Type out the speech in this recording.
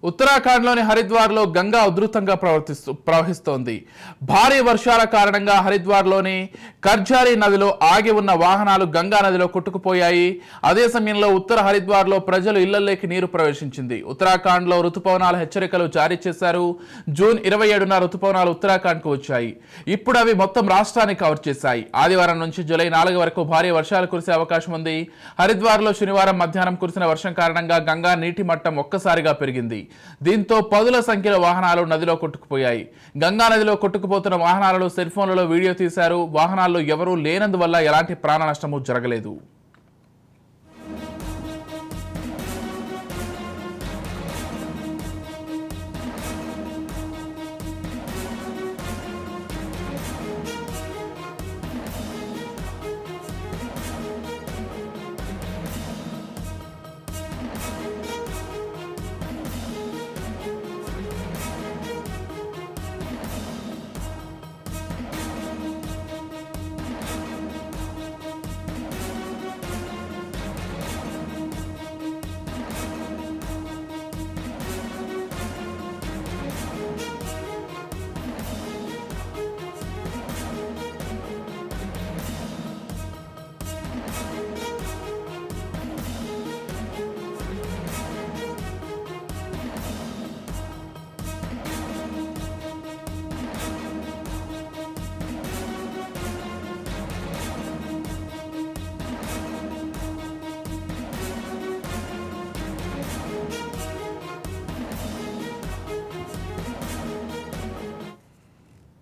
ఉత్తరాఖండ్లోని హరిద్వార్లో గంగా ఉధృతంగా ప్రవర్తిస్తూ ప్రవహిస్తోంది భారీ వర్షాల కారణంగా హరిద్వార్లోని కర్జారీ నదిలో ఆగి ఉన్న వాహనాలు గంగా నదిలో కొట్టుకుపోయాయి అదే సమయంలో ఉత్తర హరిద్వార్లో ప్రజలు ఇళ్లలోకి నీరు ప్రవేశించింది ఉత్తరాఖండ్లో రుతుపవనాల హెచ్చరికలు జారీ చేశారు జూన్ ఇరవై ఏడున రుతుపవనాలు ఉత్తరాఖండ్కు వచ్చాయి ఇప్పుడు అవి మొత్తం రాష్ట్రాన్ని కవర్ చేశాయి ఆదివారం నుంచి జూలై నాలుగు వరకు భారీ వర్షాలు కురిసే అవకాశం ఉంది హరిద్వార్లో శనివారం మధ్యాహ్నం కురిసిన వర్షం కారణంగా గంగా నీటి మట్టం ఒక్కసారిగా పెరిగింది దీంతో పదుల సంఖ్యలో వాహనాలు నదిలో కొట్టుకుపోయాయి గంగా నదిలో కొట్టుకుపోతున్న వాహనాలలో సెల్ ఫోన్లలో వీడియో తీశారు వాహనాల్లో ఎవరూ లేనందువల్ల ఎలాంటి ప్రాణ నష్టము జరగలేదు